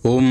ஓம்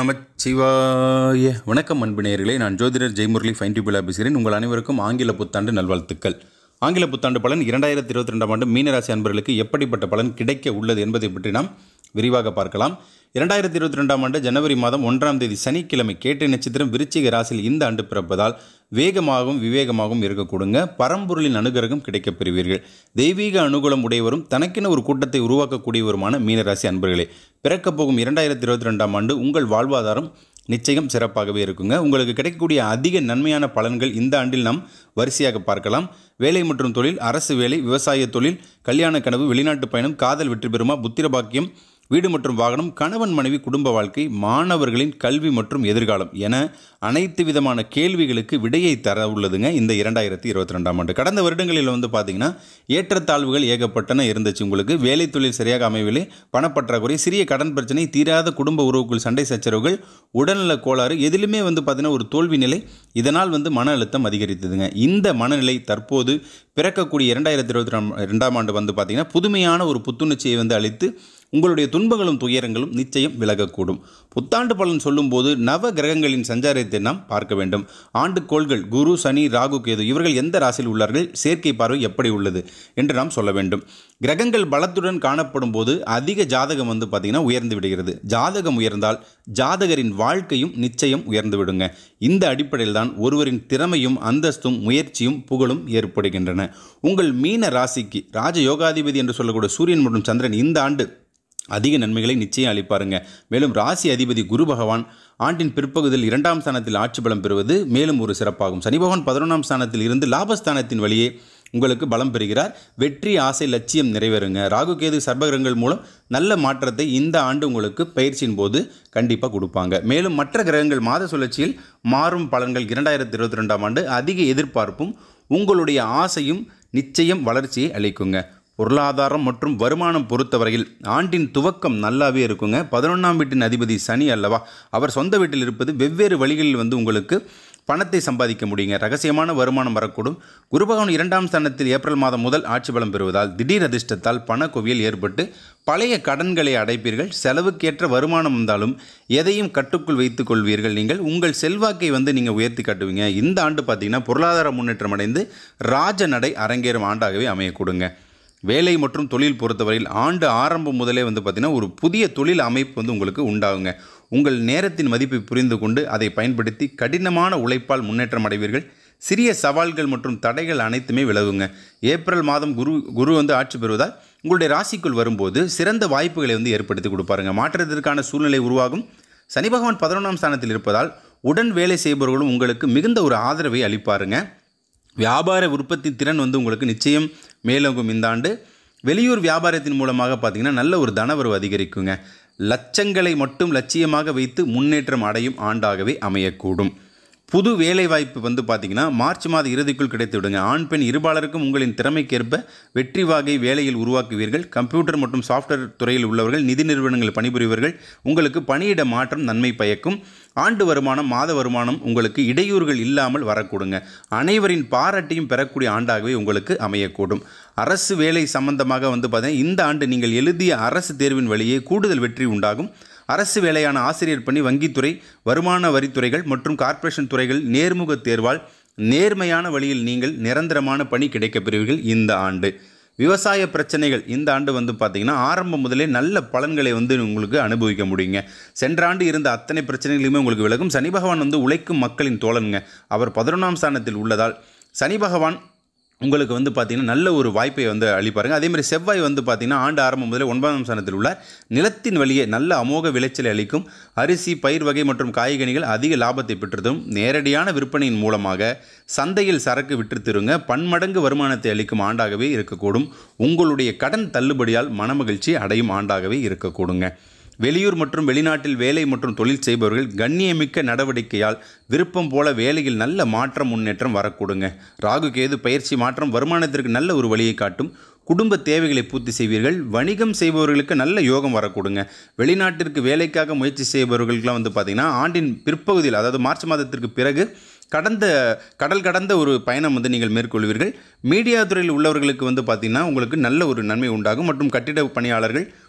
நமச்சிவாய வணக்கம் அன்பினேயர்களே நான் ஜோதிடர் ஜெய்முரளி ஃபைன் டியூபில் பேசுகிறேன் உங்கள் அனைவருக்கும் ஆங்கில புத்தாண்டு நல்வாழ்த்துக்கள் ஆங்கில புத்தாண்டு பலன் இரண்டாயிரத்தி இருபத்தி ரெண்டாம் ஆண்டு மீனராசி அன்பர்களுக்கு எப்படிப்பட்ட பலன் கிடைக்க உள்ளது என்பதை பற்றி நாம் விரிவாக பார்க்கலாம் இரண்டாயிரத்தி இருபத்தி ரெண்டாம் ஆண்டு ஜனவரி மாதம் ஒன்றாம் தேதி சனிக்கிழமை கேட்டை நட்சத்திரம் விருச்சிக ராசியில் இந்த ஆண்டு பிறப்பதால் வேகமாகவும் விவேகமாகவும் இருக்கக்கூடுங்க பரம்பொருளின் அனுகிரகம் கிடைக்கப் பெறுவீர்கள் தெய்வீக அனுகூலம் உடையவரும் தனக்கென ஒரு கூட்டத்தை உருவாக்கக்கூடியவருமான மீனராசி அன்பர்களே பிறக்கப் போகும் இரண்டாயிரத்தி இருபத்தி ரெண்டாம் ஆண்டு உங்கள் வாழ்வாதாரம் நிச்சயம் சிறப்பாகவே இருக்குங்க உங்களுக்கு கிடைக்கக்கூடிய அதிக நன்மையான பலன்கள் இந்த ஆண்டில் நாம் வரிசையாக பார்க்கலாம் வேலை மற்றும் தொழில் அரசு வேலை விவசாய தொழில் கல்யாண கனவு வெளிநாட்டு பயணம் காதல் வெற்றி பெறுமா புத்திர பாக்கியம் வீடு மற்றும் வாகனம் கணவன் மனைவி குடும்ப வாழ்க்கை மாணவர்களின் கல்வி மற்றும் எதிர்காலம் என அனைத்து விதமான கேள்விகளுக்கு விடையை தர உள்ளதுங்க இந்த இரண்டாயிரத்தி இருபத்தி ரெண்டாம் ஆண்டு கடந்த வருடங்களில் வந்து பார்த்தீங்கன்னா ஏற்றத்தாழ்வுகள் ஏகப்பட்டன இருந்துச்சு உங்களுக்கு வேலை தொழில் சரியாக அமையவில்லை பணப்பற்றாக்குறை சிறிய கடன் பிரச்சனை தீராத குடும்ப உறவுக்குள் சண்டை சச்சரவுகள் உடல்நல கோளாறு எதிலுமே வந்து பார்த்தீங்கன்னா ஒரு தோல்வி நிலை இதனால் வந்து மன அழுத்தம் அதிகரித்ததுங்க இந்த மனநிலை தற்போது பிறக்கக்கூடிய இரண்டாயிரத்தி இருபத்தி ரெண்டாம் ஆண்டு வந்து பார்த்தீங்கன்னா புதுமையான ஒரு புத்துணர்ச்சியை வந்து அளித்து உங்களுடைய துன்பங்களும் துயரங்களும் நிச்சயம் விலகக்கூடும் புத்தாண்டு பலன் சொல்லும்போது நவ கிரகங்களின் சஞ்சாரத்தை நாம் பார்க்க வேண்டும் ஆண்டுக்கோள்கள் குரு சனி ராகு கேது இவர்கள் எந்த ராசியில் உள்ளார்கள் சேர்க்கை பார்வை எப்படி உள்ளது என்று நாம் சொல்ல வேண்டும் கிரகங்கள் பலத்துடன் காணப்படும் போது அதிக ஜாதகம் வந்து பார்த்திங்கன்னா உயர்ந்து விடுகிறது ஜாதகம் உயர்ந்தால் ஜாதகரின் வாழ்க்கையும் நிச்சயம் உயர்ந்து விடுங்க இந்த அடிப்படையில் தான் ஒருவரின் திறமையும் அந்தஸ்தும் முயற்சியும் புகழும் ஏற்படுகின்றன உங்கள் மீன ராசிக்கு ராஜ யோகாதிபதி என்று சொல்லக்கூடிய சூரியன் மற்றும் சந்திரன் இந்த ஆண்டு அதிக நன்மைகளை நிச்சயம் அளிப்பாருங்க மேலும் ராசி அதிபதி குரு பகவான் ஆண்டின் பிற்பகுதியில் இரண்டாம் ஸ்தானத்தில் ஆட்சி பலம் பெறுவது மேலும் ஒரு சிறப்பாகும் சனி பகவான் பதினொன்றாம் ஸ்தானத்தில் இருந்து லாபஸ்தானத்தின் வழியே உங்களுக்கு பலம் பெறுகிறார் வெற்றி ஆசை லட்சியம் நிறைவேறுங்க ராகு கேது சர்பகிரகங்கள் மூலம் நல்ல மாற்றத்தை இந்த ஆண்டு உங்களுக்கு பயிற்சியின் போது கண்டிப்பாக கொடுப்பாங்க மேலும் மற்ற கிரகங்கள் மாத சுழற்சியில் மாறும் பலன்கள் இரண்டாயிரத்தி இருபத்தி ரெண்டாம் ஆண்டு அதிக எதிர்பார்ப்பும் உங்களுடைய ஆசையும் நிச்சயம் வளர்ச்சியை அளிக்குங்க பொருளாதாரம் மற்றும் வருமானம் பொறுத்தவரையில் ஆண்டின் துவக்கம் நல்லாவே இருக்குங்க பதினொன்றாம் வீட்டின் அதிபதி சனி அல்லவா அவர் சொந்த வீட்டில் இருப்பது வெவ்வேறு வழிகளில் வந்து உங்களுக்கு பணத்தை சம்பாதிக்க முடியுங்க ரகசியமான வருமானம் வரக்கூடும் குருபகவான் இரண்டாம் ஸ்தானத்தில் ஏப்ரல் மாதம் முதல் ஆட்சி பலம் பெறுவதால் திடீர் அதிர்ஷ்டத்தால் பண குவியல் ஏற்பட்டு பழைய கடன்களை அடைப்பீர்கள் செலவுக்கேற்ற வருமானம் வந்தாலும் எதையும் கட்டுக்குள் வைத்துக் கொள்வீர்கள் நீங்கள் உங்கள் செல்வாக்கை வந்து நீங்கள் உயர்த்தி காட்டுவீங்க இந்த ஆண்டு பார்த்தீங்கன்னா பொருளாதார முன்னேற்றம் அடைந்து ராஜ நடை அரங்கேறும் ஆண்டாகவே அமையக்கூடுங்க வேலை மற்றும் தொழில் பொறுத்தவரையில் ஆண்டு ஆரம்பம் முதலே வந்து பார்த்திங்கன்னா ஒரு புதிய தொழில் அமைப்பு வந்து உங்களுக்கு உண்டாகுங்க உங்கள் நேரத்தின் மதிப்பை புரிந்து கொண்டு அதை பயன்படுத்தி கடினமான உழைப்பால் முன்னேற்றம் அடைவீர்கள் சிறிய சவால்கள் மற்றும் தடைகள் அனைத்துமே விலகுங்க ஏப்ரல் மாதம் குரு குரு வந்து ஆட்சி பெறுவதால் உங்களுடைய ராசிக்குள் வரும்போது சிறந்த வாய்ப்புகளை வந்து ஏற்படுத்தி கொடுப்பாருங்க மாற்றத்திற்கான சூழ்நிலை உருவாகும் சனி பகவான் பதினொன்றாம் ஸ்தானத்தில் இருப்பதால் உடன் வேலை செய்பவர்களும் உங்களுக்கு மிகுந்த ஒரு ஆதரவை அளிப்பாருங்க வியாபார உற்பத்தி திறன் வந்து உங்களுக்கு நிச்சயம் மேலோங்கும் இந்த ஆண்டு வெளியூர் வியாபாரத்தின் மூலமாக பார்த்தீங்கன்னா நல்ல ஒரு தனவரவு அதிகரிக்குங்க லட்சங்களை மட்டும் லட்சியமாக வைத்து முன்னேற்றம் அடையும் ஆண்டாகவே அமையக்கூடும் புது வேலைவாய்ப்பு வந்து பார்த்திங்கன்னா மார்ச் மாத இறுதிக்குள் கிடைத்து விடுங்க ஆண் பெண் இருபாலருக்கும் உங்களின் திறமைக்கேற்ப வெற்றி வாகை வேலையில் உருவாக்குவீர்கள் கம்ப்யூட்டர் மற்றும் சாஃப்ட்வேர் துறையில் உள்ளவர்கள் நிதி நிறுவனங்கள் பணிபுரிவர்கள் உங்களுக்கு பணியிட மாற்றம் நன்மை பயக்கும் ஆண்டு வருமானம் மாத வருமானம் உங்களுக்கு இடையூறுகள் இல்லாமல் வரக்கூடுங்க அனைவரின் பாராட்டியும் பெறக்கூடிய ஆண்டாகவே உங்களுக்கு அமையக்கூடும் அரசு வேலை சம்பந்தமாக வந்து பார்த்தீங்கன்னா இந்த ஆண்டு நீங்கள் எழுதிய அரசு தேர்வின் வழியே கூடுதல் வெற்றி உண்டாகும் அரசு வேலையான ஆசிரியர் பணி வங்கித்துறை வருமான வரித்துறைகள் மற்றும் கார்ப்பரேஷன் துறைகள் நேர்முக தேர்வால் நேர்மையான வழியில் நீங்கள் நிரந்தரமான பணி கிடைக்கப் பெறுவீர்கள் இந்த ஆண்டு விவசாய பிரச்சனைகள் இந்த ஆண்டு வந்து பார்த்திங்கன்னா ஆரம்பம் முதலே நல்ல பலன்களை வந்து உங்களுக்கு அனுபவிக்க முடியுங்க சென்ற ஆண்டு இருந்த அத்தனை பிரச்சனைகளுமே உங்களுக்கு விலகும் சனி பகவான் வந்து உழைக்கும் மக்களின் தோழனுங்க அவர் பதினொன்றாம் ஸ்தானத்தில் உள்ளதால் சனி பகவான் உங்களுக்கு வந்து பார்த்திங்கன்னா நல்ல ஒரு வாய்ப்பை வந்து அளிப்பாருங்க அதே மாதிரி செவ்வாய் வந்து பார்த்திங்கன்னா ஆண்டு ஆரம்பம் முதலே ஒன்பதாம் ஸ்தானத்தில் உள்ள நிலத்தின் வழியே நல்ல அமோக விளைச்சலை அளிக்கும் அரிசி பயிர் வகை மற்றும் காய்கனிகள் அதிக லாபத்தை பெற்றதும் நேரடியான விற்பனையின் மூலமாக சந்தையில் சரக்கு விற்றுத்திருங்க பன்மடங்கு வருமானத்தை அளிக்கும் ஆண்டாகவே இருக்கக்கூடும் உங்களுடைய கடன் தள்ளுபடியால் மனமகிழ்ச்சி அடையும் ஆண்டாகவே இருக்கக்கூடுங்க வெளியூர் மற்றும் வெளிநாட்டில் வேலை மற்றும் தொழில் செய்பவர்கள் கண்ணியமிக்க நடவடிக்கையால் விருப்பம் போல வேலையில் நல்ல மாற்றம் முன்னேற்றம் வரக்கூடுங்க ராகு கேது பயிற்சி மாற்றம் வருமானத்திற்கு நல்ல ஒரு வழியை காட்டும் குடும்ப தேவைகளை பூர்த்தி செய்வீர்கள் வணிகம் செய்பவர்களுக்கு நல்ல யோகம் வரக்கூடுங்க வெளிநாட்டிற்கு வேலைக்காக முயற்சி செய்பவர்களுக்கெல்லாம் வந்து பார்த்திங்கன்னா ஆண்டின் பிற்பகுதியில் அதாவது மார்ச் மாதத்திற்கு பிறகு கடந்த கடல் கடந்த ஒரு பயணம் வந்து நீங்கள் மேற்கொள்வீர்கள் மீடியா துறையில் உள்ளவர்களுக்கு வந்து பார்த்திங்கன்னா உங்களுக்கு நல்ல ஒரு நன்மை உண்டாகும் மற்றும் கட்டிட பணியாளர்கள்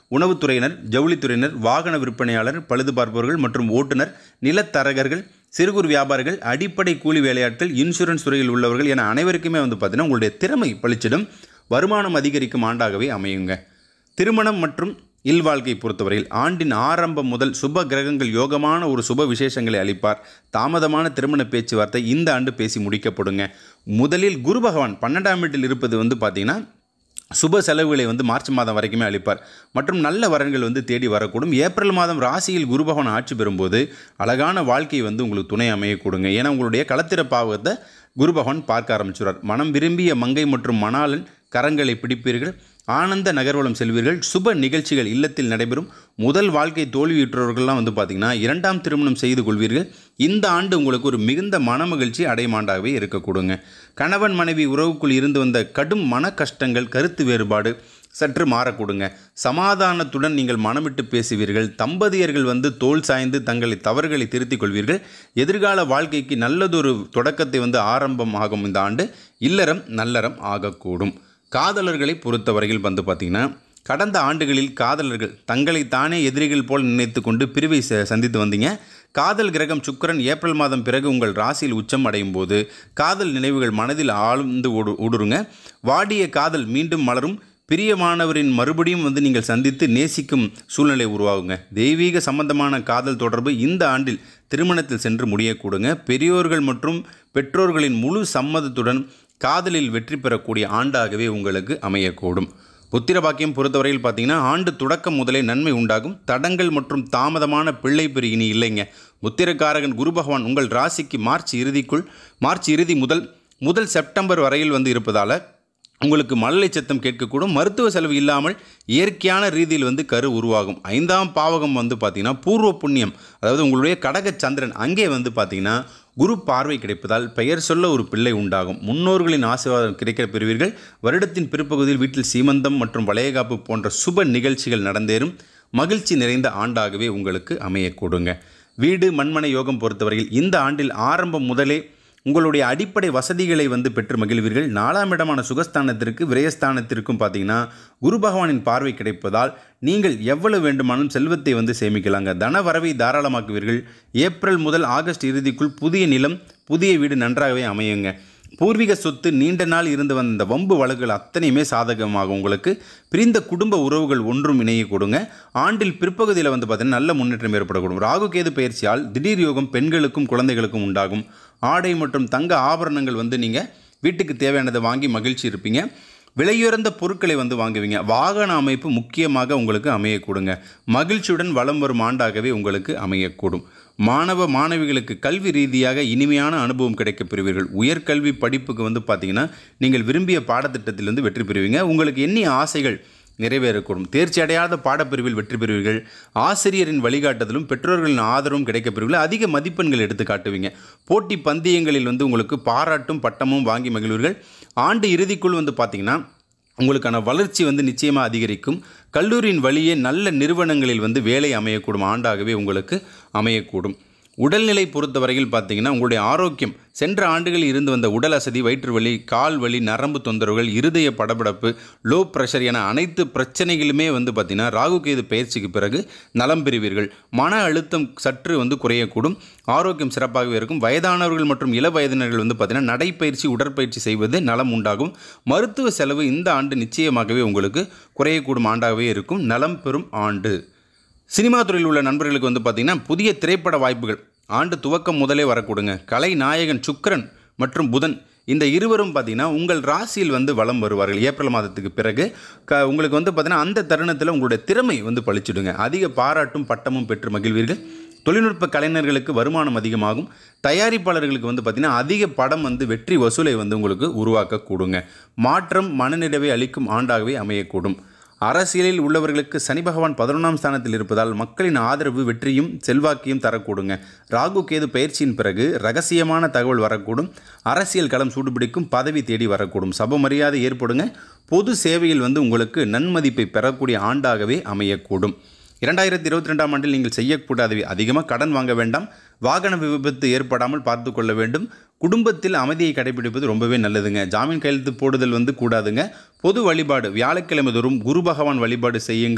உணவுத்துறையினர் ஜவுளித்துறையினர் வாகன விற்பனையாளர் பழுது பார்ப்பவர்கள் மற்றும் ஓட்டுநர் நிலத்தரகர்கள் சிறு குறு வியாபாரிகள் அடிப்படை கூலி வேலையாட்கள் இன்சூரன்ஸ் துறையில் உள்ளவர்கள் என அனைவருக்குமே வந்து பார்த்தீங்கன்னா உங்களுடைய திறமை பளிச்சிடும் வருமானம் அதிகரிக்கும் ஆண்டாகவே அமையுங்க திருமணம் மற்றும் இல்வாழ்க்கை பொறுத்தவரையில் ஆண்டின் ஆரம்பம் முதல் சுப கிரகங்கள் யோகமான ஒரு சுப விசேஷங்களை அளிப்பார் தாமதமான திருமண பேச்சுவார்த்தை இந்த ஆண்டு பேசி முடிக்கப்படுங்க முதலில் குரு பகவான் பன்னெண்டாம் வீட்டில் இருப்பது வந்து பார்த்திங்கன்னா சுப செலவுகளை வந்து மார்ச் மாதம் வரைக்குமே அளிப்பார் மற்றும் நல்ல வரன்கள் வந்து தேடி வரக்கூடும் ஏப்ரல் மாதம் ராசியில் குரு பகவான் ஆட்சி பெறும்போது அழகான வாழ்க்கை வந்து உங்களுக்கு துணை அமைய கொடுங்க ஏன்னா உங்களுடைய களத்திர பாவத்தை குரு பகவான் பார்க்க ஆரம்பிச்சுறார் மனம் விரும்பிய மங்கை மற்றும் மணாளன் கரங்களை பிடிப்பீர்கள் ஆனந்த நகர்வலம் செல்வீர்கள் சுப நிகழ்ச்சிகள் இல்லத்தில் நடைபெறும் முதல் வாழ்க்கை தோல்வியுற்றவர்கள்லாம் வந்து பார்த்திங்கன்னா இரண்டாம் திருமணம் செய்து கொள்வீர்கள் இந்த ஆண்டு உங்களுக்கு ஒரு மிகுந்த மனமகிழ்ச்சி அடைமாண்டாகவே இருக்கக்கூடுங்க கணவன் மனைவி உறவுக்குள் இருந்து வந்த கடும் மன கஷ்டங்கள் கருத்து வேறுபாடு சற்று மாறக்கூடுங்க சமாதானத்துடன் நீங்கள் மனமிட்டு பேசுவீர்கள் தம்பதியர்கள் வந்து தோல் சாய்ந்து தங்களை தவறுகளை திருத்திக் கொள்வீர்கள் எதிர்கால வாழ்க்கைக்கு நல்லதொரு தொடக்கத்தை வந்து ஆரம்பமாகும் இந்த ஆண்டு இல்லறம் நல்லறம் ஆகக்கூடும் காதலர்களை பொறுத்தவரையில் வந்து பார்த்திங்கன்னா கடந்த ஆண்டுகளில் காதலர்கள் தங்களை தானே எதிரிகள் போல் நினைத்து கொண்டு பிரிவை ச- சந்தித்து வந்தீங்க காதல் கிரகம் சுக்கிரன் ஏப்ரல் மாதம் பிறகு உங்கள் ராசியில் உச்சம் அடையும் போது காதல் நினைவுகள் மனதில் ஆழ்ந்து ஊடு ஊடுருங்க வாடிய காதல் மீண்டும் மலரும் பிரியமானவரின் மறுபடியும் வந்து நீங்கள் சந்தித்து நேசிக்கும் சூழ்நிலை உருவாகுங்க தெய்வீக சம்பந்தமான காதல் தொடர்பு இந்த ஆண்டில் திருமணத்தில் சென்று முடியக்கூடுங்க பெரியோர்கள் மற்றும் பெற்றோர்களின் முழு சம்மதத்துடன் காதலில் வெற்றி பெறக்கூடிய ஆண்டாகவே உங்களுக்கு அமையக்கூடும் புத்திர பாக்கியம் பொறுத்தவரையில் பார்த்தீங்கன்னா ஆண்டு தொடக்கம் முதலே நன்மை உண்டாகும் தடங்கள் மற்றும் தாமதமான பிள்ளை பெரு இனி இல்லைங்க முத்திரக்காரகன் குரு பகவான் உங்கள் ராசிக்கு மார்ச் இறுதிக்குள் மார்ச் இறுதி முதல் முதல் செப்டம்பர் வரையில் வந்து இருப்பதால் உங்களுக்கு மழலை சத்தம் கேட்கக்கூடும் மருத்துவ செலவு இல்லாமல் இயற்கையான ரீதியில் வந்து கரு உருவாகும் ஐந்தாம் பாவகம் வந்து பார்த்தீங்கன்னா பூர்வ புண்ணியம் அதாவது உங்களுடைய கடக சந்திரன் அங்கே வந்து பார்த்தீங்கன்னா குரு பார்வை கிடைப்பதால் பெயர் சொல்ல ஒரு பிள்ளை உண்டாகும் முன்னோர்களின் ஆசீர்வாதம் கிடைக்க பெறுவீர்கள் வருடத்தின் பிற்பகுதியில் வீட்டில் சீமந்தம் மற்றும் வளையகாப்பு போன்ற சுப நிகழ்ச்சிகள் நடந்தேறும் மகிழ்ச்சி நிறைந்த ஆண்டாகவே உங்களுக்கு அமையக்கூடுங்க வீடு மண்மனை யோகம் பொறுத்தவரையில் இந்த ஆண்டில் ஆரம்பம் முதலே உங்களுடைய அடிப்படை வசதிகளை வந்து பெற்று மகிழ்வீர்கள் நாலாம் இடமான சுகஸ்தானத்திற்கு விரயஸ்தானத்திற்கும் பார்த்தீங்கன்னா குரு பகவானின் பார்வை கிடைப்பதால் நீங்கள் எவ்வளவு வேண்டுமானாலும் செல்வத்தை வந்து சேமிக்கலாங்க தன வரவை தாராளமாக்குவீர்கள் ஏப்ரல் முதல் ஆகஸ்ட் இறுதிக்குள் புதிய நிலம் புதிய வீடு நன்றாகவே அமையுங்க பூர்வீக சொத்து நீண்ட நாள் இருந்து வந்த இந்த வம்பு வழக்குகள் அத்தனையுமே சாதகமாகும் உங்களுக்கு பிரிந்த குடும்ப உறவுகள் ஒன்றும் இணைய கொடுங்க ஆண்டில் பிற்பகுதியில் வந்து பார்த்தீங்கன்னா நல்ல முன்னேற்றம் ஏற்படக்கூடும் ராகு கேது பயிற்சியால் திடீர் யோகம் பெண்களுக்கும் குழந்தைகளுக்கும் உண்டாகும் ஆடை மற்றும் தங்க ஆபரணங்கள் வந்து நீங்கள் வீட்டுக்கு தேவையானதை வாங்கி மகிழ்ச்சி இருப்பீங்க விலையுயர்ந்த பொருட்களை வந்து வாங்குவீங்க வாகன அமைப்பு முக்கியமாக உங்களுக்கு அமையக்கூடுங்க மகிழ்ச்சியுடன் வலம் வரும் ஆண்டாகவே உங்களுக்கு அமையக்கூடும் மாணவ மாணவிகளுக்கு கல்வி ரீதியாக இனிமையான அனுபவம் கிடைக்கப் பெறுவீர்கள் உயர்கல்வி படிப்புக்கு வந்து பார்த்தீங்கன்னா நீங்கள் விரும்பிய பாடத்திட்டத்திலிருந்து வெற்றி பெறுவீங்க உங்களுக்கு எண்ணிய ஆசைகள் நிறைவேறக்கூடும் தேர்ச்சி அடையாத பாடப்பிரிவில் வெற்றி பெறுவீர்கள் ஆசிரியரின் வழிகாட்டுதலும் பெற்றோர்களின் ஆதரவும் கிடைக்கப் பெறுவீர்கள் அதிக மதிப்பெண்கள் எடுத்து காட்டுவீங்க போட்டி பந்தயங்களில் வந்து உங்களுக்கு பாராட்டும் பட்டமும் வாங்கி மகிழ்வீர்கள் ஆண்டு இறுதிக்குள் வந்து பார்த்தீங்கன்னா உங்களுக்கான வளர்ச்சி வந்து நிச்சயமாக அதிகரிக்கும் கல்லூரியின் வழியே நல்ல நிறுவனங்களில் வந்து வேலை அமையக்கூடும் ஆண்டாகவே உங்களுக்கு அமையக்கூடும் உடல்நிலை பொறுத்தவரையில் பார்த்தீங்கன்னா உங்களுடைய ஆரோக்கியம் சென்ற ஆண்டுகளில் இருந்து வந்த உடல் அசதி வயிற்று வலி கால் வலி நரம்பு தொந்தரவுகள் இருதய படபடப்பு லோ பிரஷர் என அனைத்து பிரச்சனைகளுமே வந்து பார்த்தீங்கன்னா ராகு கேது பயிற்சிக்கு பிறகு நலம் பெறுவீர்கள் மன அழுத்தம் சற்று வந்து குறையக்கூடும் ஆரோக்கியம் சிறப்பாகவே இருக்கும் வயதானவர்கள் மற்றும் இள வயதினர்கள் வந்து பார்த்தீங்கன்னா நடைப்பயிற்சி உடற்பயிற்சி செய்வது நலம் உண்டாகும் மருத்துவ செலவு இந்த ஆண்டு நிச்சயமாகவே உங்களுக்கு குறையக்கூடும் ஆண்டாகவே இருக்கும் நலம் பெறும் ஆண்டு சினிமா துறையில் உள்ள நண்பர்களுக்கு வந்து பார்த்திங்கன்னா புதிய திரைப்பட வாய்ப்புகள் ஆண்டு துவக்கம் முதலே வரக்கூடுங்க கலை நாயகன் சுக்கிரன் மற்றும் புதன் இந்த இருவரும் பார்த்தீங்கன்னா உங்கள் ராசியில் வந்து வலம் வருவார்கள் ஏப்ரல் மாதத்துக்கு பிறகு க உங்களுக்கு வந்து பார்த்தீங்கன்னா அந்த தருணத்தில் உங்களுடைய திறமை வந்து பளிச்சிடுங்க அதிக பாராட்டும் பட்டமும் பெற்று மகிழ்வீர்கள் தொழில்நுட்ப கலைஞர்களுக்கு வருமானம் அதிகமாகும் தயாரிப்பாளர்களுக்கு வந்து பார்த்திங்கன்னா அதிக படம் வந்து வெற்றி வசூலை வந்து உங்களுக்கு உருவாக்க கூடுங்க மாற்றம் மனநிறைவை அளிக்கும் ஆண்டாகவே அமையக்கூடும் அரசியலில் உள்ளவர்களுக்கு சனி பகவான் பதினொன்றாம் ஸ்தானத்தில் இருப்பதால் மக்களின் ஆதரவு வெற்றியும் செல்வாக்கையும் தரக்கூடுங்க ராகு கேது பயிற்சியின் பிறகு ரகசியமான தகவல் வரக்கூடும் அரசியல் களம் சூடுபிடிக்கும் பதவி தேடி வரக்கூடும் சப மரியாதை ஏற்படுங்க பொது சேவையில் வந்து உங்களுக்கு நன்மதிப்பை பெறக்கூடிய ஆண்டாகவே அமையக்கூடும் இரண்டாயிரத்தி இருபத்தி ரெண்டாம் ஆண்டில் நீங்கள் செய்யக்கூடாதவை அதிகமாக கடன் வாங்க வேண்டாம் வாகன விபத்து ஏற்படாமல் பார்த்து கொள்ள வேண்டும் குடும்பத்தில் அமைதியை கடைபிடிப்பது ரொம்பவே நல்லதுங்க ஜாமீன் கையெழுத்து போடுதல் வந்து கூடாதுங்க பொது வழிபாடு வியாழக்கிழமை தோறும் குரு பகவான் வழிபாடு செய்யுங்கள்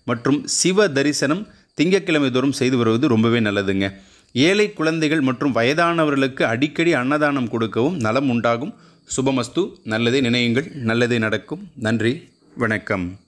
மற்றும் சிவ தரிசனம் திங்கட்கிழமை தோறும் செய்து வருவது ரொம்பவே நல்லதுங்க ஏழை குழந்தைகள் மற்றும் வயதானவர்களுக்கு அடிக்கடி அன்னதானம் கொடுக்கவும் நலம் உண்டாகும் சுபமஸ்து நல்லதே நினையுங்கள் நல்லதே நடக்கும் நன்றி வணக்கம்